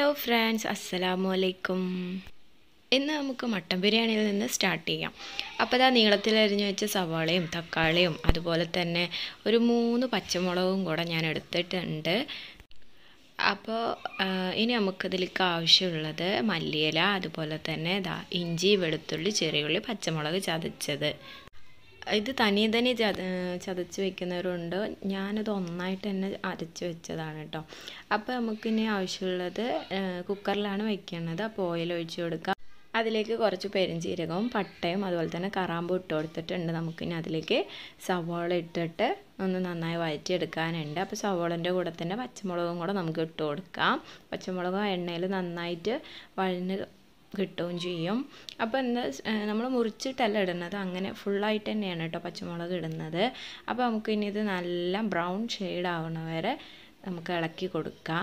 hello friends അസ്സലാമു അലൈക്കും ഇന്ന് നമുക്ക് മട്ടൻ ബിരിയാണിയിൽ നിന്ന് സ്റ്റാർട്ട് ചെയ്യാം അപ്പോൾ ഇതാ നീളത്തിൽ അരിഞ്ഞു വെച്ച സവാളയും തക്കാളിയും അതുപോലെ തന്നെ ഒരു മൂന്ന് പച്ചമുളകും കൂടെ ഞാൻ എടുത്തിട്ടുണ്ട് അപ്പോൾ ഇനി നമുക്കിതിലേക്ക് ആവശ്യമുള്ളത് മല്ലിയില അതുപോലെ തന്നെ ഇതാ ഇഞ്ചി വെളുത്തുള്ളി ചെറിയുള്ളി പച്ചമുളക് ചതച്ചത് ഇത് തനിയെ തന്നെ ചത ചതച്ച് വെക്കുന്നവരുണ്ട് ഞാനത് ഒന്നായിട്ട് തന്നെ അരച്ച് വെച്ചതാണ് കേട്ടോ അപ്പോൾ നമുക്കിനി ആവശ്യമുള്ളത് കുക്കറിലാണ് വെക്കുന്നത് അപ്പോൾ ഓയിൽ ഒഴിച്ച് കൊടുക്കുക അതിലേക്ക് കുറച്ച് പെരുംജീരകവും പട്ടയും അതുപോലെ തന്നെ കറാമ്പും ഇട്ട് കൊടുത്തിട്ടുണ്ട് നമുക്കിനി അതിലേക്ക് സവാള ഇട്ടിട്ട് ഒന്ന് നന്നായി വഴറ്റിയെടുക്കാനുണ്ട് അപ്പോൾ സവാളൻ്റെ കൂടെ തന്നെ പച്ചമുളകും കൂടെ നമുക്ക് ഇട്ട് കൊടുക്കാം പച്ചമുളകും എണ്ണയിൽ നന്നായിട്ട് വഴന്ന് കിട്ടുകയും ചെയ്യും അപ്പോൾ എന്താ നമ്മൾ മുറിച്ചിട്ടല്ല ഇടുന്നത് അങ്ങനെ ഫുള്ളായിട്ട് തന്നെയാണ് കേട്ടോ പച്ചമുളക് ഇടുന്നത് അപ്പോൾ നമുക്ക് ഇനി ഇത് നല്ല ബ്രൗൺ ഷെയ്ഡ് ആവണ വരെ നമുക്ക് ഇളക്കി കൊടുക്കാം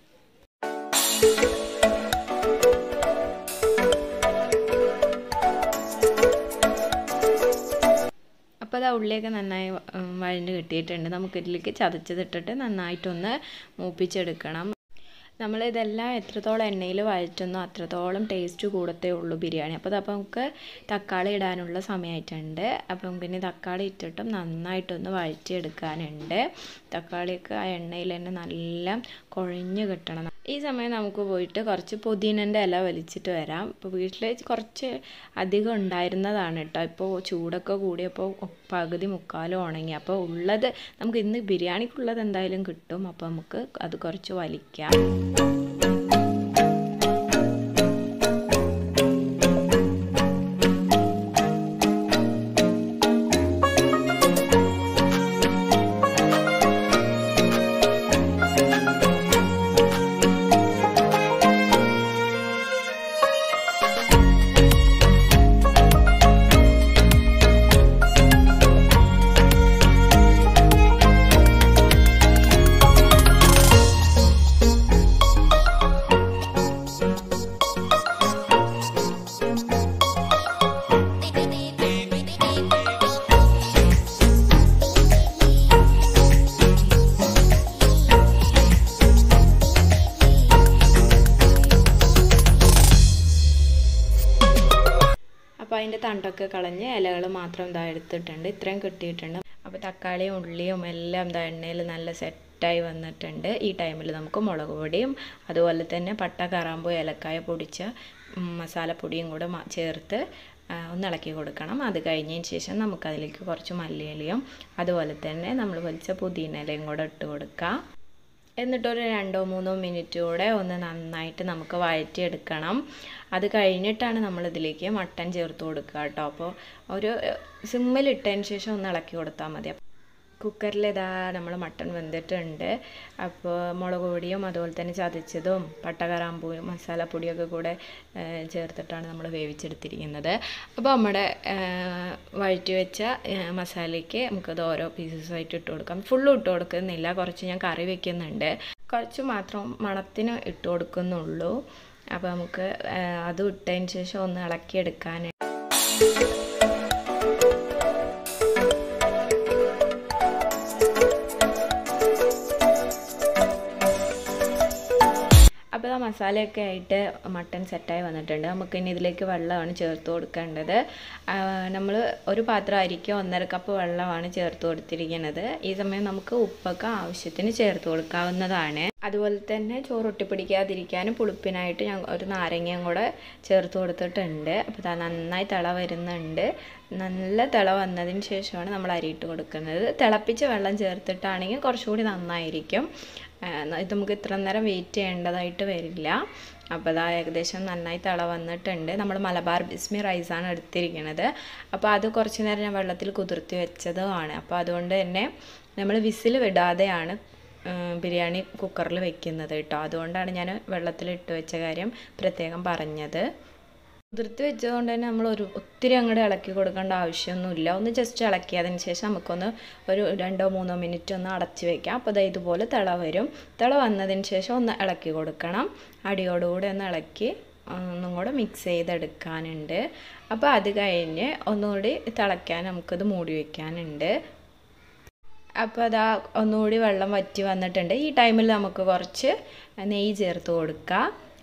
അപ്പോൾ അത് ഉള്ളിയൊക്കെ നന്നായി വഴണ്ട് കിട്ടിയിട്ടുണ്ട് നമുക്കിതിലേക്ക് ചതച്ചതിട്ടിട്ട് നന്നായിട്ടൊന്ന് മൂപ്പിച്ചെടുക്കണം നമ്മളിതെല്ലാം എത്രത്തോളം എണ്ണയിൽ വഴറ്റുന്നോ അത്രത്തോളം ടേസ്റ്റ് കൂടത്തേ ഉള്ളൂ ബിരിയാണി അപ്പോൾ അതപ്പോൾ നമുക്ക് തക്കാളി ഇടാനുള്ള സമയമായിട്ടുണ്ട് അപ്പം പിന്നെ തക്കാളി ഇട്ടിട്ടും നന്നായിട്ടൊന്ന് വഴറ്റിയെടുക്കാനുണ്ട് തക്കാളിയൊക്കെ ആ എണ്ണയിൽ തന്നെ നല്ല കുഴഞ്ഞ് കിട്ടണം ഈ സമയം നമുക്ക് പോയിട്ട് കുറച്ച് പുതിനൻ്റെ ഇല വലിച്ചിട്ട് വരാം ഇപ്പോൾ വീട്ടിൽ കുറച്ച് അധികം ഉണ്ടായിരുന്നതാണ് കേട്ടോ ഇപ്പോൾ ചൂടൊക്കെ കൂടിയപ്പോൾ പകുതി മുക്കാലും ഉണങ്ങി അപ്പോൾ ഉള്ളത് നമുക്ക് ഇന്ന് ബിരിയാണിക്കുള്ളത് എന്തായാലും കിട്ടും അപ്പോൾ നമുക്ക് അത് കുറച്ച് വലിക്കാം അപ്പോൾ അതിൻ്റെ തണ്ടൊക്കെ കളഞ്ഞ് ഇലകൾ മാത്രം ഇതാ എടുത്തിട്ടുണ്ട് ഇത്രയും കിട്ടിയിട്ടുണ്ട് അപ്പോൾ തക്കാളിയും ഉള്ളിയും എല്ലാം ഇതാ എണ്ണയിൽ നല്ല സെറ്റായി വന്നിട്ടുണ്ട് ഈ ടൈമിൽ നമുക്ക് മുളക് പൊടിയും അതുപോലെ തന്നെ പട്ട കറാമ്പു ഏലക്കായ പൊടിച്ച മസാലപ്പൊടിയും കൂടെ ചേർത്ത് ഒന്ന് ഇളക്കി കൊടുക്കണം അത് കഴിഞ്ഞതിന് ശേഷം നമുക്കതിലേക്ക് കുറച്ച് മല്ലിയിലയും അതുപോലെ തന്നെ നമ്മൾ വലിച്ച പുതിന ഇലയും കൂടെ ഇട്ട് കൊടുക്കാം എന്നിട്ടൊരു രണ്ടോ മൂന്നോ മിനിറ്റ് കൂടെ ഒന്ന് നന്നായിട്ട് നമുക്ക് വഴറ്റിയെടുക്കണം അത് കഴിഞ്ഞിട്ടാണ് നമ്മൾ ഇതിലേക്ക് മട്ടൻ ചേർത്ത് കൊടുക്കുക കേട്ടോ അപ്പോൾ ഒരു സിമ്മിലിട്ടതിന് ശേഷം ഒന്ന് ഇളക്കി കൊടുത്താൽ മതി കുക്കറിൽ ഇതാ നമ്മൾ മട്ടൺ വെന്തിട്ടുണ്ട് അപ്പോൾ മുളക് പൊടിയും അതുപോലെ തന്നെ ചതച്ചതും പട്ടകറാമ്പൂയും മസാലപ്പൊടിയൊക്കെ കൂടെ ചേർത്തിട്ടാണ് നമ്മൾ വേവിച്ചെടുത്തിരിക്കുന്നത് അപ്പോൾ നമ്മുടെ വഴറ്റി വെച്ച മസാലയ്ക്ക് നമുക്കത് ഓരോ പീസസ് ആയിട്ട് ഇട്ട് കൊടുക്കാം ഫുള്ളും ഇട്ട് കൊടുക്കുന്നില്ല കുറച്ച് ഞാൻ കറി വെക്കുന്നുണ്ട് കുറച്ച് മാത്രം മണത്തിന് ഇട്ട് കൊടുക്കുന്നുള്ളൂ അപ്പോൾ നമുക്ക് അത് ഇട്ടതിന് ശേഷം ഒന്ന് ഇളക്കിയെടുക്കാൻ അപ്പോൾ ആ മസാലയൊക്കെ ആയിട്ട് മട്ടൻ സെറ്റായി വന്നിട്ടുണ്ട് നമുക്ക് ഇനി ഇതിലേക്ക് വെള്ളമാണ് ചേർത്ത് കൊടുക്കേണ്ടത് നമ്മൾ ഒരു പാത്രം അരിക്ക് ഒന്നര കപ്പ് വെള്ളമാണ് ചേർത്ത് കൊടുത്തിരിക്കുന്നത് ഈ സമയം നമുക്ക് ഉപ്പൊക്കെ ആവശ്യത്തിന് ചേർത്ത് കൊടുക്കാവുന്നതാണ് അതുപോലെ തന്നെ ചോറ് ഒട്ടിപ്പിടിക്കാതിരിക്കാനും പുളിപ്പിനായിട്ട് ഞാൻ ഒരു നാരങ്ങയും കൂടെ ചേർത്ത് കൊടുത്തിട്ടുണ്ട് അപ്പോൾ അത് നന്നായി തിള വരുന്നുണ്ട് നല്ല തിള വന്നതിന് ശേഷമാണ് നമ്മൾ അരിയിട്ട് കൊടുക്കുന്നത് തിളപ്പിച്ച വെള്ളം ചേർത്തിട്ടാണെങ്കിൽ കുറച്ചുകൂടി നന്നായിരിക്കും ഇത് നമുക്ക് ഇത്ര നേരം വെയിറ്റ് ചെയ്യേണ്ടതായിട്ട് വരില്ല അപ്പോൾ അതാ ഏകദേശം നന്നായി തിള വന്നിട്ടുണ്ട് നമ്മൾ മലബാർ ബിസ്മി റൈസാണ് എടുത്തിരിക്കുന്നത് അപ്പോൾ അത് കുറച്ച് നേരം ഞാൻ വെള്ളത്തിൽ കുതിർത്തി വെച്ചതുമാണ് അപ്പോൾ അതുകൊണ്ട് തന്നെ നമ്മൾ വിസിൽ വിടാതെയാണ് ബിരിയാണി കുക്കറിൽ വെക്കുന്നത് കേട്ടോ അതുകൊണ്ടാണ് ഞാൻ വെള്ളത്തിൽ ഇട്ട് വെച്ച കാര്യം പ്രത്യേകം പറഞ്ഞത് കുതിർത്ത് വെച്ചതുകൊണ്ട് തന്നെ നമ്മൾ ഒരു ഒത്തിരി അങ്ങോട്ട് ഇളക്കി കൊടുക്കേണ്ട ആവശ്യമൊന്നുമില്ല ഒന്ന് ജസ്റ്റ് ഇളക്കിയതിന് ശേഷം നമുക്കൊന്ന് ഒരു രണ്ടോ മൂന്നോ മിനിറ്റ് ഒന്ന് അടച്ച് വെക്കാം അപ്പോൾ അതായത് ഇതുപോലെ തിള വരും തിള വന്നതിന് ശേഷം ഒന്ന് ഇളക്കി കൊടുക്കണം അടിയോടുകൂടി ഒന്ന് ഇളക്കി ഒന്നും കൂടെ മിക്സ് ചെയ്തെടുക്കാനുണ്ട് അപ്പോൾ അത് കഴിഞ്ഞ് ഒന്നുകൂടി തിളയ്ക്കാൻ നമുക്കത് മൂടി വയ്ക്കാനുണ്ട് അപ്പോൾ അതാ ഒന്നുകൂടി വെള്ളം വറ്റി വന്നിട്ടുണ്ട് ഈ ടൈമിൽ നമുക്ക് കുറച്ച് നെയ്യ് ചേർത്ത് കൊടുക്കുക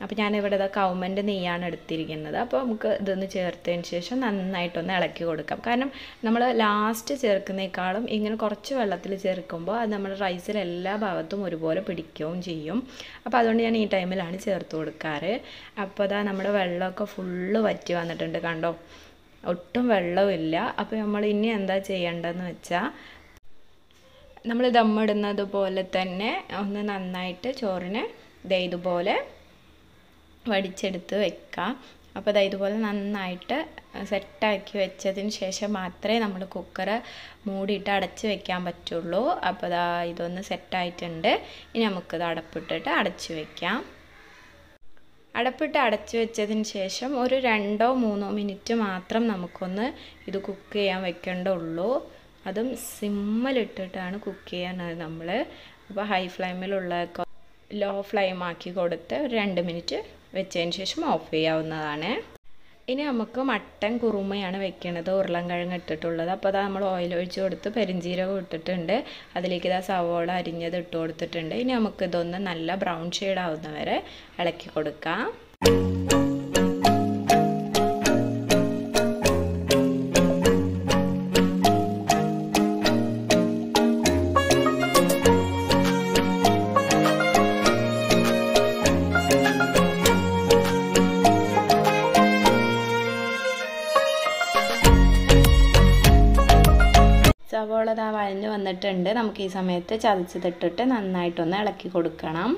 അപ്പോൾ ഞാനിവിടെ ഇതാ കൗമൻ്റെ നെയ്യാണ് എടുത്തിരിക്കുന്നത് അപ്പോൾ നമുക്ക് ഇതൊന്ന് ചേർത്തതിന് ശേഷം നന്നായിട്ടൊന്ന് ഇളക്കി കൊടുക്കാം കാരണം നമ്മൾ ലാസ്റ്റ് ചേർക്കുന്നേക്കാളും ഇങ്ങനെ കുറച്ച് വെള്ളത്തിൽ ചേർക്കുമ്പോൾ അത് നമ്മുടെ റൈസിൽ എല്ലാ ഭാഗത്തും ഒരുപോലെ പിടിക്കുകയും ചെയ്യും അപ്പോൾ അതുകൊണ്ട് ഞാൻ ഈ ടൈമിലാണ് ചേർത്ത് കൊടുക്കാറ് അപ്പോൾ അതാ നമ്മുടെ വെള്ളമൊക്കെ ഫുള്ള് വറ്റി വന്നിട്ടുണ്ട് കണ്ടോ ഒട്ടും വെള്ളമില്ല അപ്പോൾ നമ്മൾ ഇനി എന്താ ചെയ്യേണ്ടതെന്ന് വെച്ചാൽ നമ്മൾ ദമ്മിടുന്നത് പോലെ തന്നെ ഒന്ന് നന്നായിട്ട് ചോറിന് ദേ ഇതുപോലെ വടിച്ചെടുത്ത് വെക്കാം അപ്പോൾ ദാ ഇതുപോലെ നന്നായിട്ട് സെറ്റാക്കി വെച്ചതിന് ശേഷം മാത്രമേ നമ്മൾ കുക്കർ മൂടിയിട്ട് അടച്ച് വെക്കാൻ പറ്റുള്ളൂ അപ്പോൾ ദാ ഇതൊന്ന് സെറ്റായിട്ടുണ്ട് ഇനി നമുക്കിത് അടപ്പിട്ടിട്ട് അടച്ച് വെക്കാം അടപ്പിട്ട് അടച്ചു വെച്ചതിന് ശേഷം ഒരു രണ്ടോ മൂന്നോ മിനിറ്റ് മാത്രം നമുക്കൊന്ന് ഇത് കുക്ക് ചെയ്യാൻ വെക്കേണ്ടുള്ളൂ അതും സിമ്മലിട്ടിട്ടാണ് കുക്ക് ചെയ്യാനത് നമ്മൾ അപ്പോൾ ഹൈ ഫ്ലെയിമിലുള്ള ലോ ഫ്ലെയിം ആക്കി കൊടുത്ത് ഒരു രണ്ട് മിനിറ്റ് വെച്ചതിന് ശേഷം ഓഫ് ചെയ്യാവുന്നതാണ് ഇനി നമുക്ക് മട്ടൻ കുറുമയാണ് വെക്കുന്നത് ഉരുളൻകിഴങ്ങ് ഇട്ടിട്ടുള്ളത് അപ്പോൾ അതാ നമ്മൾ ഓയിൽ ഒഴിച്ച് കൊടുത്ത് പെരിഞ്ചീരകം ഇട്ടിട്ടുണ്ട് അതിലേക്ക് ഇതാ സവോള അരിഞ്ഞത് ഇട്ട് കൊടുത്തിട്ടുണ്ട് ഇനി നമുക്ക് ഇതൊന്ന് നല്ല ബ്രൗൺ ഷെയ്ഡ് ആവുന്നവരെ ഇളക്കി കൊടുക്കാം സവോള ദാ വഴഞ്ഞ് വന്നിട്ടുണ്ട് നമുക്ക് ഈ സമയത്ത് ചതച്ചതിട്ടിട്ട് നന്നായിട്ടൊന്ന് ഇളക്കി കൊടുക്കണം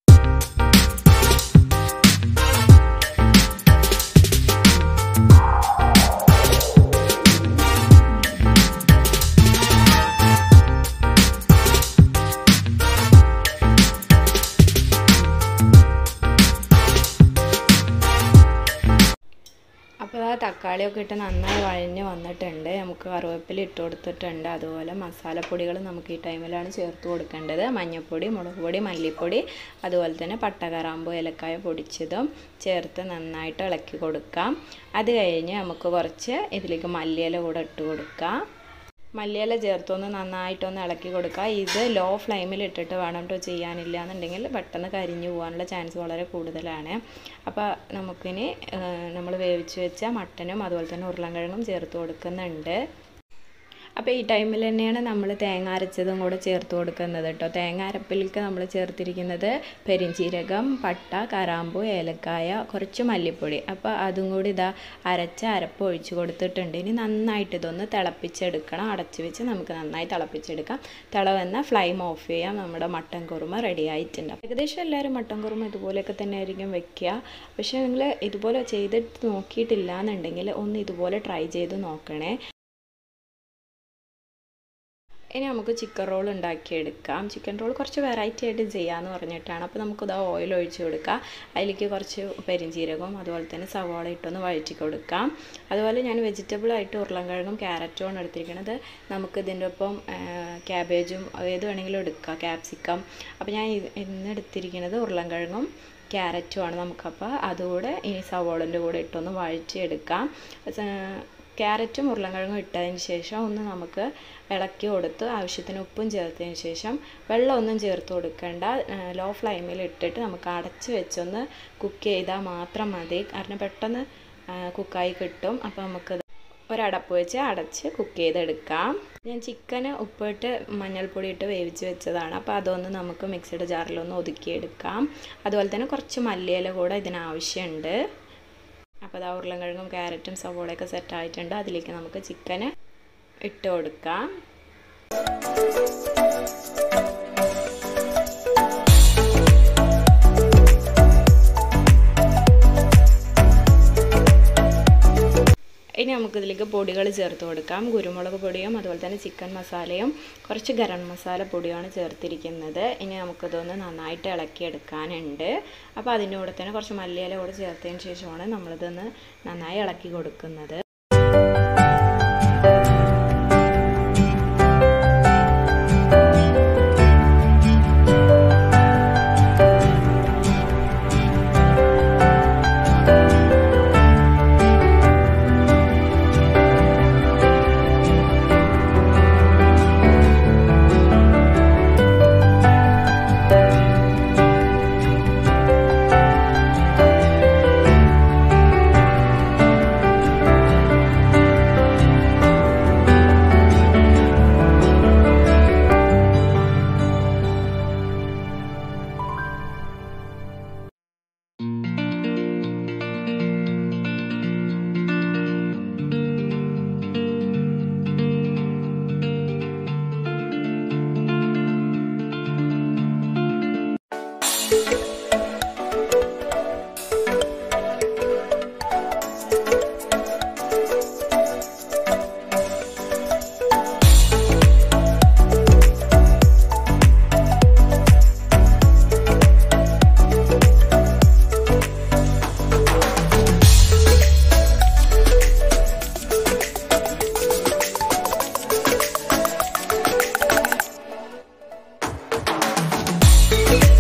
അപ്പോൾ ആ തക്കാളിയൊക്കെ ഇട്ട് നന്നായി വഴഞ്ഞ് വന്നിട്ടുണ്ട് നമുക്ക് കറിവേപ്പില ഇട്ട് കൊടുത്തിട്ടുണ്ട് അതുപോലെ മസാലപ്പൊടികൾ നമുക്ക് ഈ ടൈമിലാണ് ചേർത്ത് കൊടുക്കേണ്ടത് മഞ്ഞൾപ്പൊടി മുളക് പൊടി മല്ലിപ്പൊടി അതുപോലെ തന്നെ പട്ടകറാമ്പ് ഏലക്കായ പൊടിച്ചതും ചേർത്ത് നന്നായിട്ട് ഇളക്കി കൊടുക്കാം അത് കഴിഞ്ഞ് നമുക്ക് കുറച്ച് ഇതിലേക്ക് മല്ലിയില കൂടെ ഇട്ട് കൊടുക്കാം മല്ലിയില ചേർത്തൊന്ന് നന്നായിട്ടൊന്ന് ഇളക്കി കൊടുക്കുക ഇത് ലോ ഫ്ലെയിമിൽ ഇട്ടിട്ട് വേണം കേട്ടോ ചെയ്യാനില്ല എന്നുണ്ടെങ്കിൽ പെട്ടെന്ന് കരിഞ്ഞു പോകാനുള്ള ചാൻസ് വളരെ കൂടുതലാണ് അപ്പോൾ നമുക്കിനി നമ്മൾ വേവിച്ച് വെച്ച മട്ടനും അതുപോലെ തന്നെ ഉരുളൻകിഴങ്ങും ചേർത്ത് കൊടുക്കുന്നുണ്ട് അപ്പോൾ ഈ ടൈമിൽ തന്നെയാണ് നമ്മൾ തേങ്ങ അരച്ചതും കൂടെ ചേർത്ത് കൊടുക്കുന്നത് കേട്ടോ തേങ്ങ അരപ്പിലേക്ക് നമ്മൾ ചേർത്തിരിക്കുന്നത് പെരിഞ്ചീരകം പട്ട കറാമ്പു ഏലക്കായ കുറച്ച് മല്ലിപ്പൊടി അപ്പോൾ അതും കൂടി ഇതാ അരച്ച അരപ്പ് ഒഴിച്ച് കൊടുത്തിട്ടുണ്ട് ഇനി നന്നായിട്ട് ഇതൊന്ന് തിളപ്പിച്ചെടുക്കണം അടച്ച് വെച്ച് നമുക്ക് നന്നായി തിളപ്പിച്ചെടുക്കാം തിളവന്ന ഫ്ലെയിം ഓഫ് ചെയ്യാം നമ്മുടെ മട്ടൻ കുറുമ റെഡി ആയിട്ടുണ്ട് ഏകദേശം എല്ലാവരും മട്ടൻ കുറുമ ഇതുപോലെയൊക്കെ തന്നെ ആയിരിക്കും വെക്കുക പക്ഷേ നിങ്ങൾ ഇതുപോലെ ചെയ്തിട്ട് നോക്കിയിട്ടില്ല എന്നുണ്ടെങ്കിൽ ഒന്ന് ഇതുപോലെ ട്രൈ ചെയ്ത് നോക്കണേ ഇനി നമുക്ക് ചിക്കൻ റോൾ ഉണ്ടാക്കിയെടുക്കാം ചിക്കൻ റോൾ കുറച്ച് വെറൈറ്റി ആയിട്ട് ചെയ്യാമെന്ന് പറഞ്ഞിട്ടാണ് അപ്പോൾ നമുക്കിത് ഓയിൽ ഒഴിച്ച് കൊടുക്കാം അതിലേക്ക് കുറച്ച് പെരിഞ്ചീരകവും അതുപോലെ തന്നെ സവാള ഇട്ടൊന്ന് വഴറ്റി കൊടുക്കാം അതുപോലെ ഞാൻ വെജിറ്റബിൾ ആയിട്ട് ഉരുളൻകിഴങ്ങും ക്യാരറ്റുമാണ് എടുത്തിരിക്കുന്നത് നമുക്ക് ഇതിൻ്റെ ഒപ്പം ക്യാബേജും ഏത് വേണമെങ്കിലും എടുക്കാം ക്യാപ്സിക്കം അപ്പോൾ ഞാൻ ഇന്ന് എടുത്തിരിക്കുന്നത് ഉരുളൻകിഴങ്ങും ക്യാരറ്റുമാണ് നമുക്കപ്പോൾ അതുകൂടെ ഈ സവോളൻ്റെ കൂടെ ഇട്ടൊന്ന് വഴറ്റിയെടുക്കാം ക്യാരറ്റും ഉരുളൻകിഴങ്ങും ഇട്ടതിന് ശേഷം ഒന്ന് നമുക്ക് ഇളക്കി കൊടുത്ത് ആവശ്യത്തിന് ഉപ്പും ചേർത്തതിന് ശേഷം വെള്ളമൊന്നും ചേർത്ത് കൊടുക്കേണ്ട ലോ ഫ്ലെയിമിൽ ഇട്ടിട്ട് നമുക്ക് അടച്ച് വെച്ചൊന്ന് കുക്ക് ചെയ്താൽ മാത്രം മതി കാരണം പെട്ടെന്ന് കുക്കായി കിട്ടും അപ്പോൾ നമുക്ക് ഒരടപ്പ് വെച്ച് അടച്ച് കുക്ക് ചെയ്തെടുക്കാം ഞാൻ ചിക്കന് ഉപ്പിട്ട് മഞ്ഞൾപ്പൊടി ഇട്ട് വേവിച്ച് വെച്ചതാണ് അപ്പോൾ അതൊന്ന് നമുക്ക് മിക്സിയുടെ ജാറിലൊന്ന് ഒതുക്കിയെടുക്കാം അതുപോലെ തന്നെ കുറച്ച് മല്ലിയില കൂടെ ഇതിനാവശ്യമുണ്ട് അപ്പോൾ അതാ ഉരുളൻകിഴങ്ങും ക്യാരറ്റും സവോളയൊക്കെ സെറ്റ് ആയിട്ടുണ്ട് അതിലേക്ക് നമുക്ക് ചിക്കന് ഇട്ട് കൊടുക്കാം ഇനി നമുക്കിതിലേക്ക് പൊടികൾ ചേർത്ത് കൊടുക്കാം കുരുമുളക് പൊടിയും അതുപോലെ തന്നെ ചിക്കൻ മസാലയും കുറച്ച് ഗരം മസാല പൊടിയാണ് ചേർത്തിരിക്കുന്നത് ഇനി നമുക്കിതൊന്ന് നന്നായിട്ട് ഇളക്കിയെടുക്കാനുണ്ട് അപ്പോൾ അതിൻ്റെ കൂടെ തന്നെ കുറച്ച് മല്ലിയില കൂടെ ചേർത്തതിന് ശേഷമാണ് നമ്മളിതൊന്ന് നന്നായി ഇളക്കി കൊടുക്കുന്നത് Thank